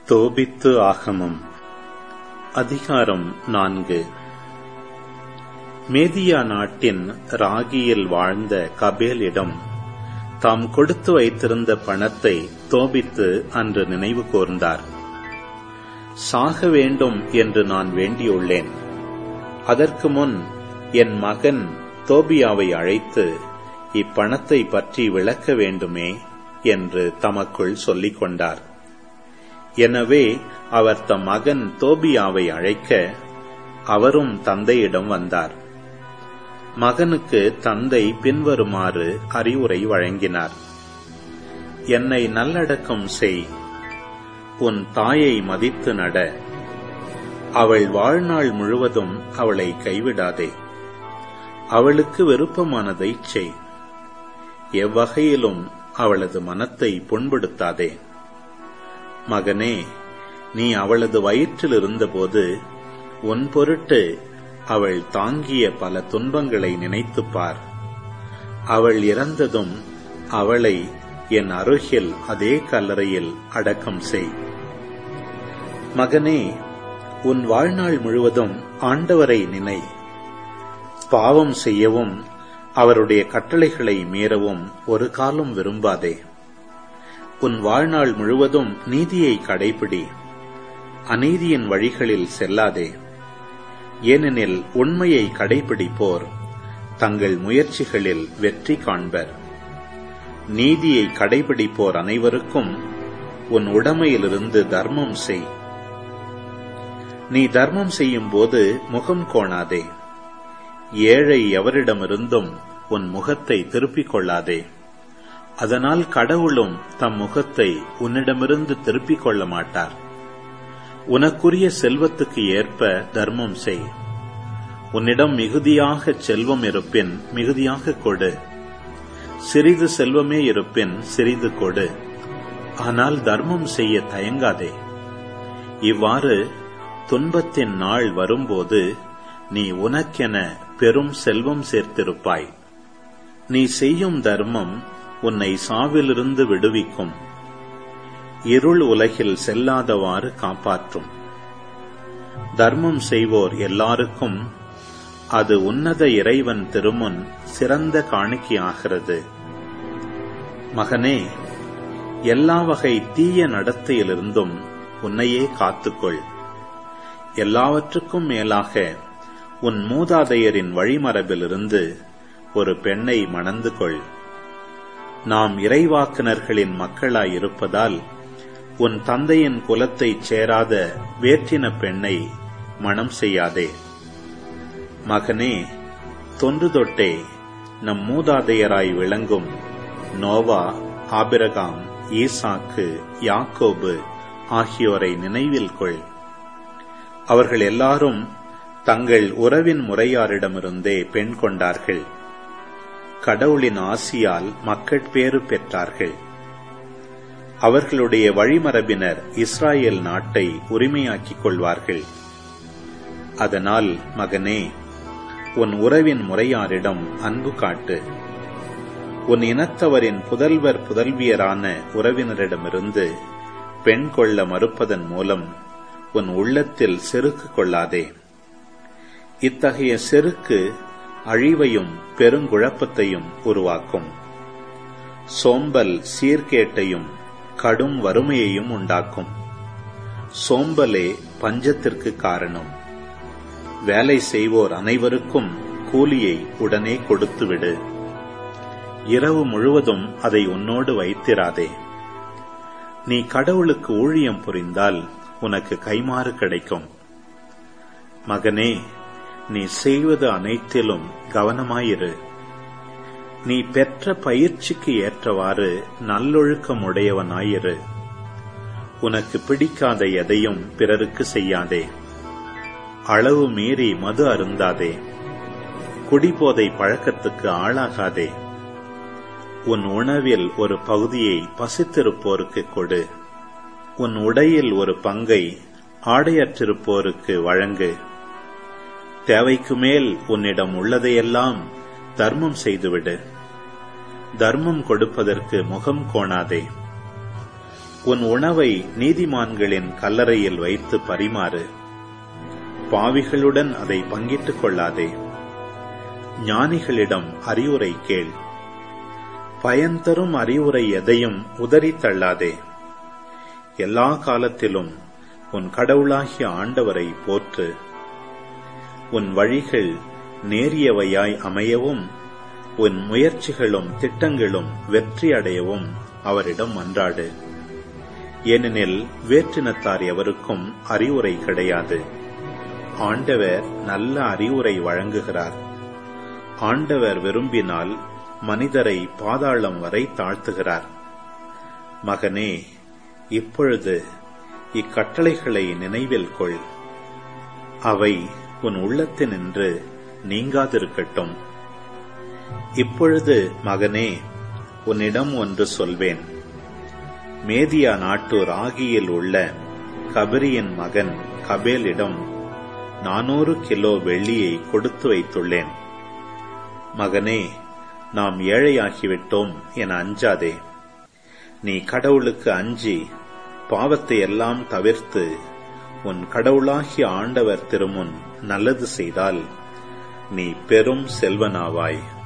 தோபித்து ஆகமம் அதிகாரம் நான்கு மேதியா நாட்டின் ராகியில் வாழ்ந்த கபேலிடம் தாம் கொடுத்து வைத்திருந்த பணத்தை தோபித்து அன்று நினைவு கூர்ந்தார் சாக வேண்டும் என்று நான் வேண்டியுள்ளேன் அதற்கு முன் என் மகன் தோபியாவை அழைத்து இப்பணத்தை பற்றி விளக்க வேண்டுமே என்று தமக்குள் சொல்லிக் கொண்டார் எனவே அவர் தம் மகன் தோபியாவை அழைக்க அவரும் தந்தையிடம் வந்தார் மகனுக்கு தந்தை பின்வருமாறு அறிவுரை வழங்கினார் என்னை நல்லடக்கம் செய் உன் தாயை மதித்து நட அவள் வாழ்நாள் முழுவதும் அவளை கைவிடாதே அவளுக்கு விருப்பமானதை செய் எவ்வகையிலும் அவளது மனத்தை புண்படுத்தாதே மகனே நீ அவளது வயிற்றில் இருந்தபோது உன் பொருட்டு அவள் தாங்கிய பல துன்பங்களை நினைத்துப் பார் அவள் இறந்ததும் அவளை என் அருகில் அதே கல்லறையில் அடக்கம் செய் மகனே உன் வாழ்நாள் முழுவதும் ஆண்டவரை நினை பாவம் செய்யவும் அவருடைய கட்டளைகளை மீறவும் ஒரு காலம் விரும்பாதே உன் வாழ்நாள் முழுவதும் நீதியை கடைபிடி அநீதியின் வழிகளில் செல்லாதே ஏனெனில் உண்மையை கடைபிடிப்போர் தங்கள் முயற்சிகளில் வெற்றி காண்பர் நீதியை கடைபிடிப்போர் அனைவருக்கும் உன் உடமையிலிருந்து தர்மம் செய் நீ தர்மம் செய்யும் போது முகம் கோணாதே ஏழை எவரிடமிருந்தும் உன் முகத்தை திருப்பிக் கொள்ளாதே அதனால் கடவுளும் தம் முகத்தை உன்னிடமிருந்து திருப்பிக் கொள்ள மாட்டார் உனக்குரிய செல்வத்துக்கு ஏற்ப தர்மம் செய் உன்னிடம் மிகுதியாக செல்வம் இருப்பின் மிகுதியாக கொடு சிறிது செல்வமே இருப்பின் சிறிது கொடு ஆனால் தர்மம் செய்ய தயங்காதே இவ்வாறு துன்பத்தின் நாள் வரும்போது நீ உனக்கென பெரும் செல்வம் சேர்த்திருப்பாய் நீ செய்யும் தர்மம் உன்னை சாவிலிருந்து விடுவிக்கும் இருள் உலகில் செல்லாதவாறு காப்பாற்றும் தர்மம் செய்வோர் எல்லாருக்கும் அது உன்னத இறைவன் திருமுன் சிறந்த காணிக்கையாகிறது மகனே எல்லா வகை தீய நடத்தையிலிருந்தும் உன்னையே காத்துக்கொள் எல்லாவற்றுக்கும் மேலாக உன் மூதாதையரின் வழிமரபிலிருந்து ஒரு பெண்ணை மணந்து கொள் நாம் இறைவாக்கினர்களின் மக்களாயிருப்பதால் உன் தந்தையின் குலத்தைச் சேராத வேற்றின பெண்ணை மணம் செய்யாதே மகனே தொன்று தொட்டே நம் மூதாதையராய் விளங்கும் நோவா ஆபிரகாம் ஈசாக்கு யாக்கோபு ஆகியோரை நினைவில் கொள் அவர்கள் எல்லாரும் தங்கள் உறவின் முறையாரிடமிருந்தே பெண் கொண்டார்கள் கடவுளின் ஆசியால் மக்கட்பேறு பெற்றார்கள் அவர்களுடைய வழிமரபினர் இஸ்ராயேல் நாட்டை உரிமையாக்கிக் கொள்வார்கள் அதனால் மகனே உன் உறவின் முறையாரிடம் அன்பு காட்டு உன் இனத்தவரின் புதல்வர் புதல்வியரான உறவினரிடமிருந்து பெண் கொள்ள மறுப்பதன் மூலம் உன் உள்ளத்தில் செருக்கு கொள்ளாதே இத்தகைய செருக்கு அழிவையும் பெருங்குழப்பத்தையும் உருவாக்கும் சோம்பல் சீர்கேட்டையும் கடும் வறுமையையும் உண்டாக்கும் சோம்பலே பஞ்சத்திற்கு காரணம் வேலை செய்வோர் அனைவருக்கும் கூலியை உடனே கொடுத்துவிடு இரவு முழுவதும் அதை உன்னோடு வைத்திராதே நீ கடவுளுக்கு ஊழியம் புரிந்தால் உனக்கு கைமாறு கிடைக்கும் மகனே நீ செய்வது அனைத்திலும் கவனமாயிரு நீ பெற்ற பயிற்சிக்கு ஏற்றவாறு நல்லொழுக்கம் உடையவனாயிரு உனக்கு பிடிக்காத எதையும் பிறருக்கு செய்யாதே அளவு மீறி மது அருந்தாதே குடிபோதை பழக்கத்துக்கு ஆளாகாதே உன் உணவில் ஒரு பகுதியை பசித்திருப்போருக்கு கொடு உன் உடையில் ஒரு பங்கை ஆடையற்றிருப்போருக்கு வழங்கு தேவைக்கு மேல் உன்னிடம் உள்ளதையெல்லாம் தர்மம் செய்துவிடு தர்மம் கொடுப்பதற்கு முகம் கோணாதே உன் உணவை நீதிமான்களின் கல்லறையில் வைத்து பரிமாறு பாவிகளுடன் அதை பங்கிட்டுக் கொள்ளாதே ஞானிகளிடம் அறிவுரை கேள் பயன் தரும் அறிவுரை எதையும் உதறி தள்ளாதே எல்லா காலத்திலும் உன் கடவுளாகிய ஆண்டவரை போற்று உன் வழிகள் நேரியவையாய் அமையவும் உன் முயற்சிகளும் திட்டங்களும் வெற்றி அடையவும் அவரிடம் மன்றாடு ஏனெனில் வேற்றினத்தார் எவருக்கும் அறிவுரை கிடையாது ஆண்டவர் நல்ல அறிவுரை வழங்குகிறார் ஆண்டவர் விரும்பினால் மனிதரை பாதாளம் வரை தாழ்த்துகிறார் மகனே இப்பொழுது இக்கட்டளைகளை நினைவில் கொள் அவை உன் உள்ளத்தினின்று நீங்காதிருக்கட்டும் இப்பொழுது மகனே உன்னிடம் ஒன்று சொல்வேன் மேதியா நாட்டூர் ஆகியில் உள்ள கபரியின் மகன் கபேலிடம் நானூறு கிலோ வெள்ளியை கொடுத்து வைத்துள்ளேன் மகனே நாம் ஏழையாகிவிட்டோம் என அஞ்சாதே நீ கடவுளுக்கு அஞ்சி பாவத்தை எல்லாம் தவிர்த்து உன் கடவுளாகிய ஆண்டவர் திருமுன் நல்லது செய்தால் நீ பெரும் செல்வனாவாய்